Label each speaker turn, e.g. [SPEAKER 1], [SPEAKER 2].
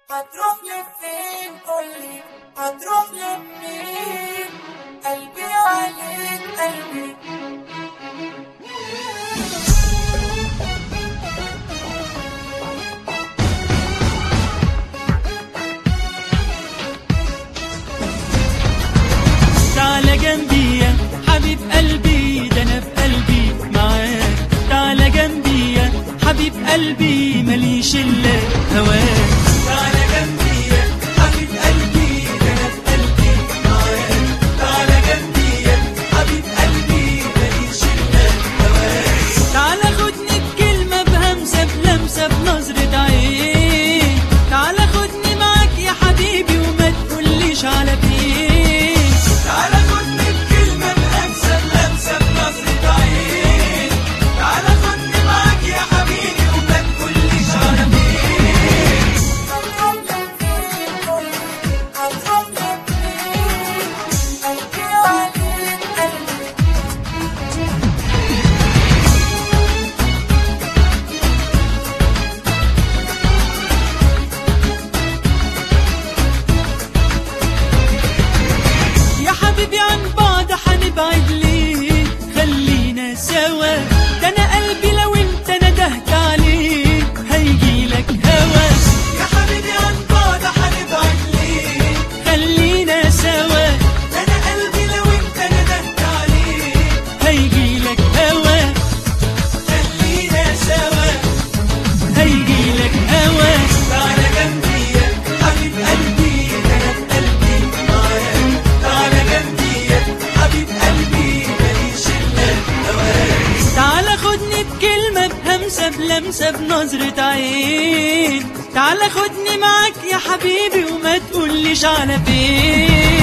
[SPEAKER 1] هتروح لفين قولي هتروح لمين قلبي عليك قلبي
[SPEAKER 2] تعال جنبي يا حبيب قلبي ده انا في قلبي معاك تعال جنبي يا حبيب قلبي ماليش الا هواك تعال جنبي يا حبيب قلبي ده انا في قلبي معاك تعال جنبي يا حبيب قلبي ماليش الا هواك تعال خدني بكلمة بهمسة بلمسة بنظرة عين تعال خدني معاك يا حبيبي وما تقوليش على فين تعال خدني بكلمة بهمسة بلمسة بنظرة عين تعال خدني معاك يا حبيبي وما تقوليش على فين
[SPEAKER 1] هتروح لفين قولي هتروح لمين قلبي عليك قلبي
[SPEAKER 2] يا حبيبي عن بعض حنبعد ليه خلينا سوا ده انا قلبي لو انت ندهت عليه هيجيلك هوا يا حبيبي عن بعض حنبعد ليه خلينا سوا ده انا قلبي لو انت ندهت عليه هيجيلك هوا خلينا سوا هيجيلك هوا تعالى جنبي يا حبيب قلبي ده انا في قلبي معاك تعالى جنبي يا حبيب قلبي ماليش الا هواك تعالى خدني بكلمة بهمسة بلمسة بنظرة عين تعالى خدني معاك يا حبيبي وما تقوليش على فين